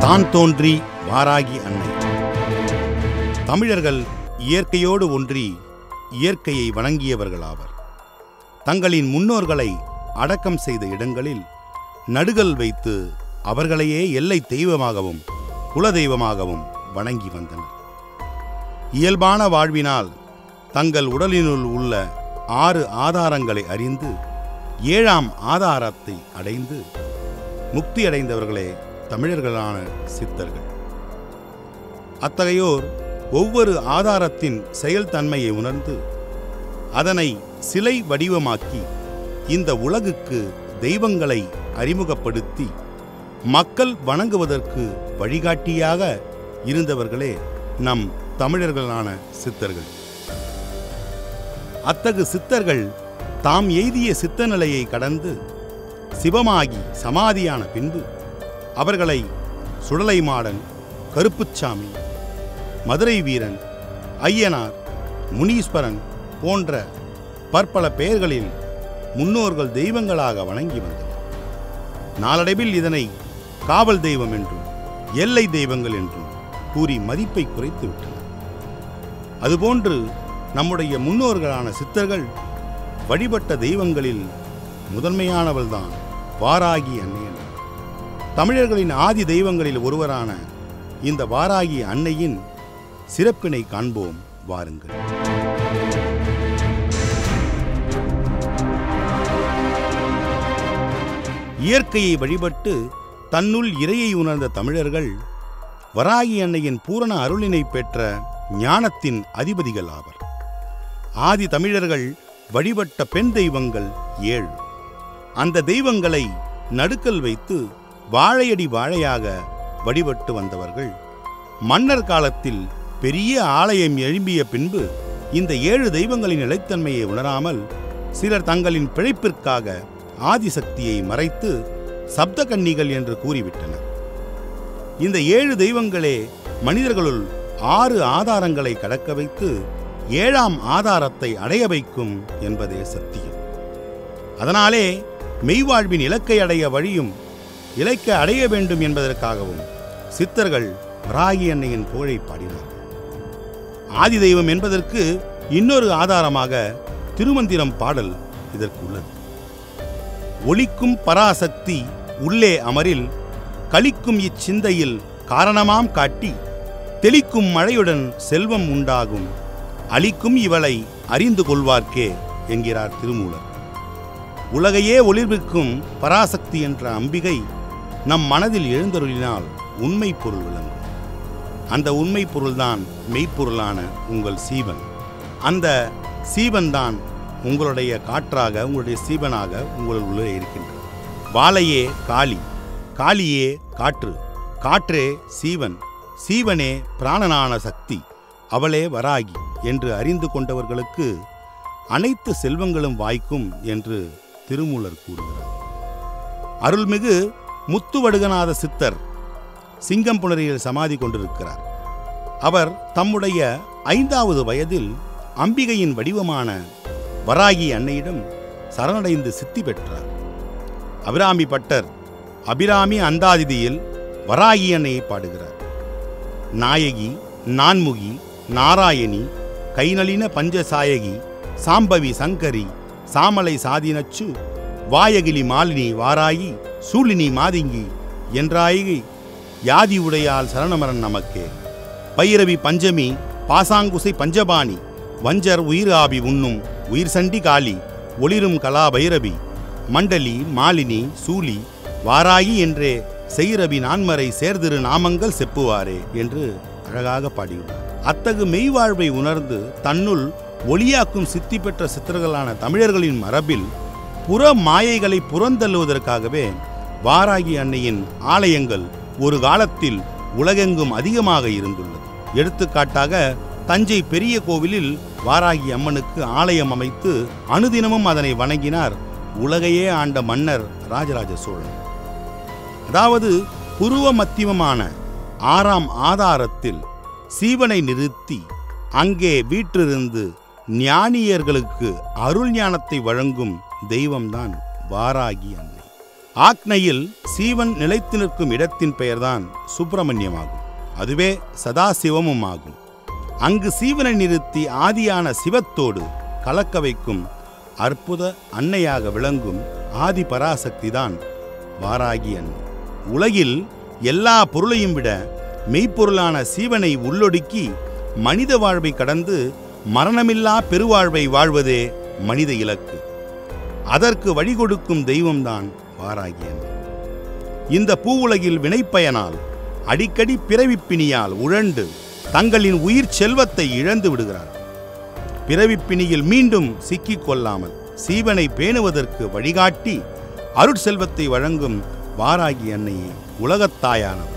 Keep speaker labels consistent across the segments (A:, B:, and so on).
A: தான் தோன்றி வாராகி அன்னை தமிழர்கள் இயற்கையோடு ஒன்றி இயற்கையை வணங்கியவர்களாவர் தங்களின் முன்னோர்களை அடக்கம் செய்த இடங்களில் நடுகல் வைத்து அவர்களையே எல்லை தெய்வமாகவும் குலதெய்வமாகவும் வணங்கி வந்தனர் இயல்பான வாழ்வினால் தங்கள் உடலினுள் உள்ள ஆறு ஆதாரங்களை அறிந்து ஏழாம் ஆதாரத்தை அடைந்து முக்தி அடைந்தவர்களே தமிழர்களான சித்தர்கள் அத்தகையோர் ஒவ்வொரு ஆதாரத்தின் செயல்தன்மையை உணர்ந்து அதனை சிலை வடிவமாக்கி இந்த உலகுக்கு தெய்வங்களை அறிமுகப்படுத்தி மக்கள் வணங்குவதற்கு வழிகாட்டியாக இருந்தவர்களே நம் தமிழர்களான சித்தர்கள் அத்தகு சித்தர்கள் தாம் எய்திய சித்த நிலையை கடந்து சிவமாகி சமாதியான பின்பு அவர்களை சுடலை மாடன் கருப்புச்சாமி மதுரை வீரன் ஐயனார் முனீஸ்வரன் போன்ற பற்பல பெயர்களில் முன்னோர்கள் தெய்வங்களாக வணங்கி வந்தனர் நாளடைவில் இதனை காவல் தெய்வம் என்றும் எல்லை தெய்வங்கள் என்றும் கூறி மதிப்பை குறைத்து விட்டனர் அதுபோன்று நம்முடைய முன்னோர்களான சித்தர்கள் வழிபட்ட தெய்வங்களில் முதன்மையானவள்தான் வாராகி அன்னையன் தமிழர்களின் ஆதி தெய்வங்களில் ஒருவரான இந்த வாராகி அன்னையின் சிறப்பினை காண்போம் வாருங்கள் இயற்கையை வழிபட்டு தன்னுள் இறையை உணர்ந்த தமிழர்கள் வராகி அன்னையின் பூரண அருளினை பெற்ற ஞானத்தின் அதிபதிகள் ஆவர் ஆதி தமிழர்கள் வழிபட்ட பெண் தெய்வங்கள் ஏழு அந்த தெய்வங்களை நடுக்கல் வைத்து வாழையடி வாழையாக வழிபட்டு வந்தவர்கள் மன்னர் காலத்தில் பெரிய ஆலயம் எழும்பிய பின்பு இந்த ஏழு தெய்வங்களின் நிலைத்தன்மையை உணராமல் சிலர் தங்களின் பிழைப்பிற்காக ஆதிசக்தியை மறைத்து சப்த கன்னிகள் என்று கூறிவிட்டனர் இந்த ஏழு தெய்வங்களே மனிதர்களுள் ஆறு ஆதாரங்களை கடக்க வைத்து ஏழாம் ஆதாரத்தை அடைய வைக்கும் என்பதே சத்தியம் அதனாலே மெய்வாழ்வின் இலக்கை அடைய வழியும் இலக்கை அடைய வேண்டும் என்பதற்காகவும் சித்தர்கள் வராகி அன்னையின் புகழை பாடினார்கள் ஆதி தெய்வம் என்பதற்கு இன்னொரு ஆதாரமாக திருமந்திரம் பாடல் இதற்கு உள்ளது ஒளிக்கும் பராசக்தி உள்ளே அமரில் கலிக்கும் இச்சிந்தையில் காரணமாம் காட்டி தெளிக்கும் மழையுடன் செல்வம் உண்டாகும் அளிக்கும் இவளை அறிந்து கொள்வார்க்கே என்கிறார் திருமூலர் உலகையே ஒளிர்விக்கும் பராசக்தி என்ற அம்பிகை நம் மனதில் எழுந்தருளினால் உண்மை பொருள் விளங்கும் அந்த உண்மை பொருள்தான் மெய்ப்பொருளான உங்கள் சீவன் அந்த சீவன்தான் உங்களுடைய காற்றாக உங்களுடைய சீவனாக உங்கள் உள்ளே இருக்கின்றது வாழையே காளி காளியே காற்று காற்றே சீவன் சீவனே பிராணனான சக்தி அவளே வராகி என்று அறிந்து கொண்டவர்களுக்கு அனைத்து செல்வங்களும் வாய்க்கும் என்று திருமூலர் கூறுகிறார் அருள்மிகு முத்துவடுகநாத சித்தர் சிங்கம்புணரியில் சமாதி கொண்டிருக்கிறார் அவர் தம்முடைய ஐந்தாவது வயதில் அம்பிகையின் வடிவமான வராகி அன்னையிடம் சரணடைந்து சித்தி பெற்றார் அபிராமி பட்டர் அபிராமி அந்தாதிதியில் வராகி அன்னையை பாடுகிறார் நாயகி நான்முகி நாராயணி கைநளின பஞ்சசாயகி சாம்பவி சங்கரி சாமலை சாதினச்சு வாயகிலி மாலினி வாராயி சூழினி மாதிங்கி என்றாயகி யாதி உடையால் சரணமரன் நமக்கே பைரவி பஞ்சமி பாசாங்குசை பஞ்சபாணி வஞ்சர் உயிர் ஆபி உண்ணும் உயிர் சண்டி காளி ஒளிரும் கலா பைரவி மண்டலி மாலினி சூலி வாராகி என்றே செய்ரவி நான்மறை சேர்திரு நாமங்கள் செப்புவாரே என்று அழகாக பாடியுள்ளார் அத்தகு மெய்வாழ்வை உணர்ந்து தன்னுள் ஒளியாக்கும் சித்தி பெற்ற சித்தர்களான தமிழர்களின் மரபில் புற மாயைகளை புறந்தள்ளுவதற்காகவே வாராகி அன்னையின் ஆலயங்கள் ஒரு காலத்தில் உலகெங்கும் அதிகமாக இருந்துள்ளது எடுத்துக்காட்டாக தஞ்சை பெரிய கோவிலில் வாராகி அம்மனுக்கு ஆலயம் அமைத்து அனுதினமும் அதனை வணங்கினார் உலகையே ஆண்ட மன்னர் ராஜராஜ சோழன் அதாவது புருவ மத்தியமமான ஆறாம் ஆதாரத்தில் சீவனை நிறுத்தி அங்கே வீற்றிருந்து ஞானியர்களுக்கு அருள் ஞானத்தை வழங்கும் தெய்வம்தான் வாராகி அன்னை ஆக்னையில் சீவன் நிலைத்து நிற்கும் இடத்தின் பெயர்தான் சுப்பிரமணியமாகும் அதுவே சதாசிவமும் ஆகும் அங்கு சீவனை நிறுத்தி ஆதியான சிவத்தோடு கலக்க வைக்கும் அற்புத அன்னையாக விளங்கும் ஆதி பராசக்திதான் வாராகி அன்னை உலகில் எல்லா பொருளையும் விட மெய்ப்பொருளான சீவனை உள்ளொடுக்கி மனித வாழ்வை கடந்து மரணமில்லா பெருவாழ்வை வாழ்வதே மனித இலக்கு அதற்கு வழி கொடுக்கும் தெய்வம்தான் வாராகி அன்னை இந்த பூவுலகில் வினைப்பயனால் அடிக்கடி பிறவிப்பிணியால் உழண்டு தங்களின் உயிர் செல்வத்தை இழந்து விடுகிறார் பிறவிப்பிணியில் மீண்டும் சிக்கிக் கொள்ளாமல் சீவனை பேணுவதற்கு வழிகாட்டி அருட்செல்வத்தை வழங்கும் வாராகி அன்னையே உலகத்தாயானவர்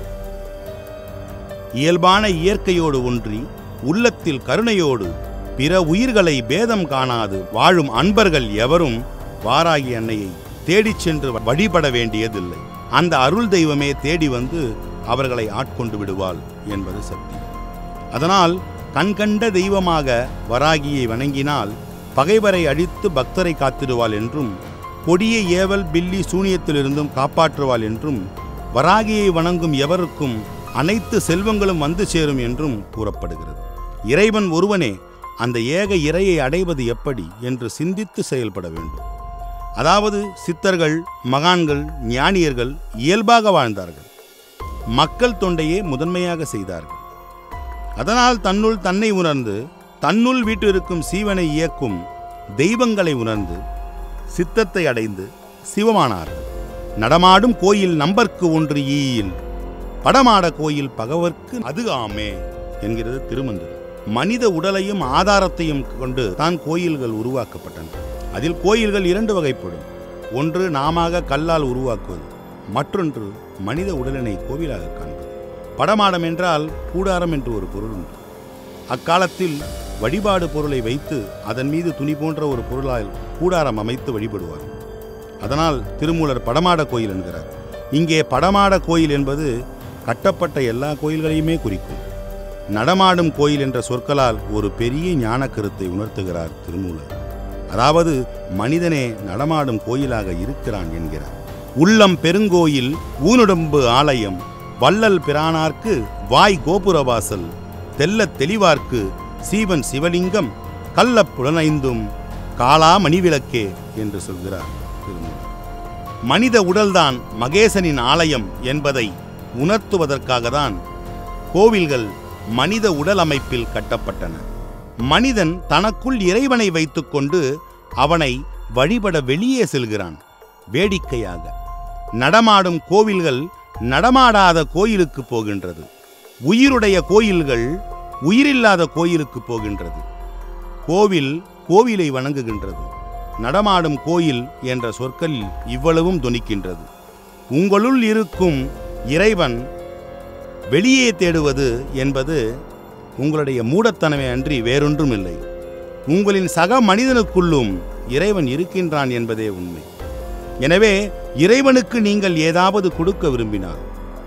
A: இயல்பான இயற்கையோடு ஒன்றி உள்ளத்தில் கருணையோடு பிற உயிர்களை பேதம் காணாது வாழும் அன்பர்கள் எவரும் வாராகி அன்னையை தேடிச் சென்று வழிபட வேண்டியதில்லை அந்த அருள் தெய்வமே தேடி வந்து அவர்களை ஆட்கொண்டு விடுவாள் என்பது சக்தி அதனால் கண்கண்ட தெய்வமாக வராகியை வணங்கினால் பகைவரை அழித்து பக்தரை காத்திடுவாள் என்றும் கொடிய ஏவல் பில்லி சூனியத்திலிருந்தும் காப்பாற்றுவாள் என்றும் வராகியை வணங்கும் எவருக்கும் அனைத்து செல்வங்களும் வந்து சேரும் என்றும் கூறப்படுகிறது இறைவன் ஒருவனே அந்த ஏக இறையை அடைவது எப்படி என்று சிந்தித்து செயல்பட வேண்டும் அதாவது சித்தர்கள் மகான்கள் ஞானியர்கள் இயல்பாக வாழ்ந்தார்கள் மக்கள் தொண்டையே முதன்மையாக செய்தார்கள் அதனால் தன்னுள் தன்னை உணர்ந்து தன்னுள் வீட்டிருக்கும் சீவனை இயக்கும் தெய்வங்களை உணர்ந்து சித்தத்தை அடைந்து சிவமானார்கள் நடமாடும் கோயில் நம்பர்க்கு ஒன்று ஈயில் படமாட கோயில் பகவர்க்கு அது ஆமே என்கிறது திருமந்திரம் மனித உடலையும் ஆதாரத்தையும் கொண்டு தான் கோயில்கள் உருவாக்கப்பட்டன அதில் கோயில்கள் இரண்டு வகைப்படும் ஒன்று நாமாக கல்லால் உருவாக்குவது மற்றொன்று மனித உடலினை கோவிலாக காண்பது படமாடம் என்றால் கூடாரம் என்று ஒரு பொருள் உண்டு அக்காலத்தில் வழிபாடு பொருளை வைத்து அதன் மீது துணி போன்ற ஒரு பொருளால் கூடாரம் அமைத்து வழிபடுவார் அதனால் திருமூலர் படமாட கோயில் என்கிறார் இங்கே படமாட கோயில் என்பது கட்டப்பட்ட எல்லா கோயில்களையுமே குறிக்கும் நடமாடும் கோயில் என்ற சொற்களால் ஒரு பெரிய ஞான கருத்தை உணர்த்துகிறார் திருமூலர் அதாவது மனிதனே நடமாடும் கோயிலாக இருக்கிறான் என்கிறார் உள்ளம் பெருங்கோயில் ஊனுடம்பு ஆலயம் வள்ளல் பிரானார்க்கு வாய் கோபுரவாசல் தெல்லத் தெளிவார்க்கு சீவன் சிவலிங்கம் கள்ளப் புலனைந்தும் காலா மணிவிளக்கே என்று சொல்கிறார் திருமூலர் மனித உடல்தான் மகேசனின் ஆலயம் என்பதை உணர்த்துவதற்காக தான் கோவில்கள் மனித உடல் அமைப்பில் கட்டப்பட்டன மனிதன் தனக்குள் இறைவனை வைத்துக்கொண்டு அவனை வழிபட வெளியே செல்கிறான் வேடிக்கையாக நடமாடும் கோவில்கள் நடமாடாத கோயிலுக்கு போகின்றது உயிருடைய கோயில்கள் உயிரில்லாத கோயிலுக்கு போகின்றது கோவில் கோவிலை வணங்குகின்றது நடமாடும் கோயில் என்ற சொற்களில் இவ்வளவும் தொனிக்கின்றது உங்களுள் இருக்கும் இறைவன் வெளியே தேடுவது என்பது உங்களுடைய மூடத்தனமே அன்றி வேறொன்றும் இல்லை உங்களின் சக மனிதனுக்குள்ளும் இறைவன் இருக்கின்றான் என்பதே உண்மை எனவே இறைவனுக்கு நீங்கள் ஏதாவது கொடுக்க விரும்பினால்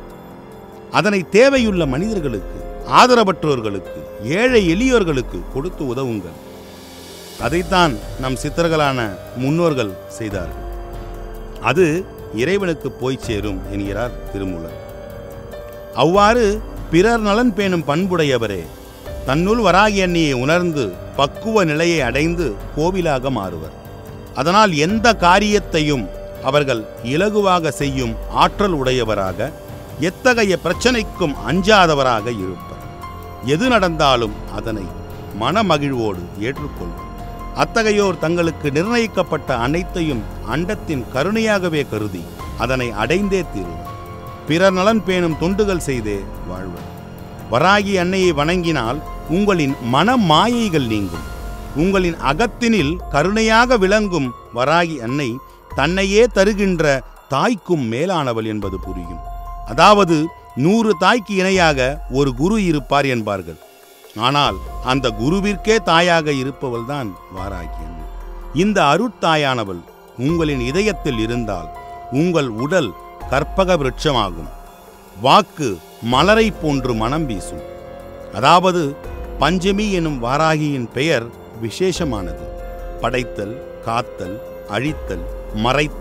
A: அதனை தேவையுள்ள மனிதர்களுக்கு ஆதரவற்றோர்களுக்கு ஏழை எளியோர்களுக்கு கொடுத்து உதவுங்கள் அதைத்தான் நம் சித்தர்களான முன்னோர்கள் செய்தார்கள் அது இறைவனுக்கு போய் சேரும் என்கிறார் திருமூலர் அவ்வாறு பிறர் நலன் பேணும் பண்புடையவரே தன்னுள் வராகி அன்னியை உணர்ந்து பக்குவ நிலையை அடைந்து கோவிலாக மாறுவர் அதனால் எந்த காரியத்தையும் அவர்கள் இலகுவாக செய்யும் ஆற்றல் உடையவராக எத்தகைய பிரச்சனைக்கும் அஞ்சாதவராக இருப்பர் எது நடந்தாலும் அதனை மனமகிழ்வோடு ஏற்றுக்கொள்வர் அத்தகையோர் தங்களுக்கு நிர்ணயிக்கப்பட்ட அனைத்தையும் அண்டத்தின் கருணையாகவே கருதி அதனை அடைந்தே தீருவர் பிறர் நலன் பேணும் தொண்டுகள் செய்தே வாழ்வர் வராகி அன்னையை வணங்கினால் உங்களின் மன மாயைகள் நீங்கும் உங்களின் அகத்தினில் கருணையாக விளங்கும் வராகி அன்னை தன்னையே தருகின்ற தாய்க்கும் மேலானவள் என்பது புரியும் அதாவது நூறு தாய்க்கு இணையாக ஒரு குரு இருப்பார் என்பார்கள் ஆனால் அந்த குருவிற்கே தாயாக இருப்பவள்தான் வாராகி அன்னை இந்த அருட்தாயானவள் உங்களின் இதயத்தில் இருந்தால் உங்கள் உடல் கற்பக விருட்சமாகும் வாக்கு மலரை போன்று மனம் வீசும் அதாவது பஞ்சமி எனும் வாராகியின் பெயர் விசேஷமானது படைத்தல் காத்தல் அழித்தல் மறைத்தல்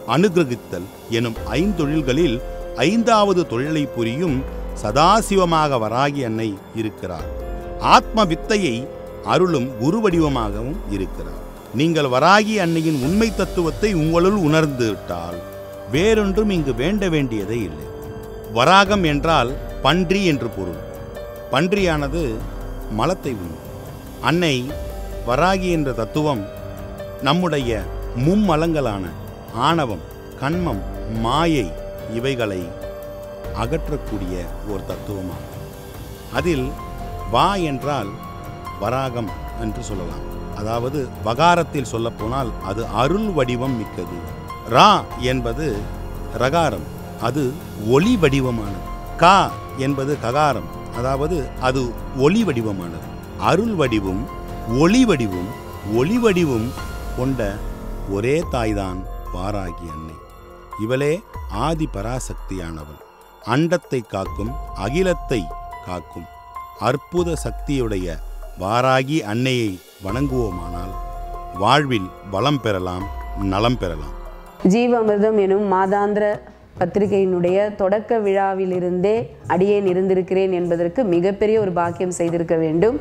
A: அனுகிரகித்தல் எனும் ஐந்தொழில்களில் ஐந்தாவது தொழிலை புரியும் சதாசிவமாக வராகி அன்னை இருக்கிறார் ஆத்ம வித்தையை அருளும் குரு வடிவமாகவும் இருக்கிறார் நீங்கள் வராகி அன்னையின் உண்மை தத்துவத்தை உங்களுள் உணர்ந்து விட்டால் வேறொன்றும் இங்கு வேண்ட வேண்டியதே இல்லை வராகம் என்றால் பன்றி என்று பொருள் பன்றியானது மலத்தை உண்ணும் அன்னை வராகி என்ற தத்துவம் நம்முடைய மும்மலங்களான ஆணவம் கண்மம் மாயை இவைகளை அகற்றக்கூடிய ஒரு தத்துவமாகும் அதில் வா என்றால் வராகம் என்று சொல்லலாம் அதாவது வகாரத்தில் சொல்லப்போனால் அது அருள் வடிவம் மிக்கது ரா என்பது ரகாரம் அது ஒளி வடிவமானது கா என்பது ககாரம் அதாவது அது ஒளி வடிவமானது அருள் வடிவும் ஒளி வடிவும் ஒளி வடிவும் கொண்ட ஒரே தாய்தான் வாராகி அன்னை இவளே ஆதி பராசக்தியானவள் அண்டத்தை காக்கும் அகிலத்தை காக்கும் அற்புத சக்தியுடைய வாராகி அன்னையை வணங்குவோமானால் வாழ்வில் வளம் பெறலாம் நலம் பெறலாம்
B: ஜீவாமிர்தம் எனும் மாதாந்திர பத்திரிகையினுடைய தொடக்க விழாவிலிருந்தே அடியேன் இருந்திருக்கிறேன் என்பதற்கு மிகப்பெரிய ஒரு பாக்கியம் செய்திருக்க வேண்டும்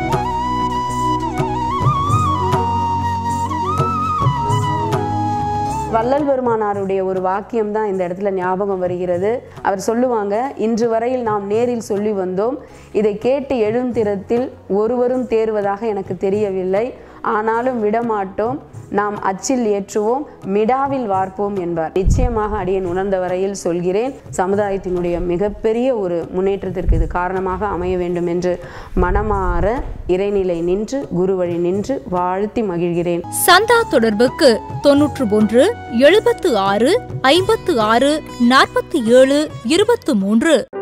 B: வள்ளல் பெருமானாருடைய ஒரு வாக்கியம் தான் இந்த இடத்துல ஞாபகம் வருகிறது அவர் சொல்லுவாங்க இன்று வரையில் நாம் நேரில் சொல்லி வந்தோம் இதை கேட்டு எழுந்திரத்தில் ஒருவரும் தேர்வதாக எனக்கு தெரியவில்லை ஆனாலும் விடமாட்டோம் நாம் அச்சில் ஏற்றுவோம் மிடாவில் வார்ப்போம் என்பார் நிச்சயமாக அடியேன் உணர்ந்த வரையில் சொல்கிறேன் சமுதாயத்தினுடைய மிகப்பெரிய ஒரு முன்னேற்றத்திற்கு இது காரணமாக அமைய வேண்டும் என்று மனமாற இறைநிலை நின்று குரு வழி நின்று வாழ்த்தி மகிழ்கிறேன்
C: சந்தா தொடர்புக்கு தொன்னூற்று ஒன்று எழுபத்து ஆறு ஐம்பத்து ஆறு நாற்பத்தி ஏழு இருபத்து மூன்று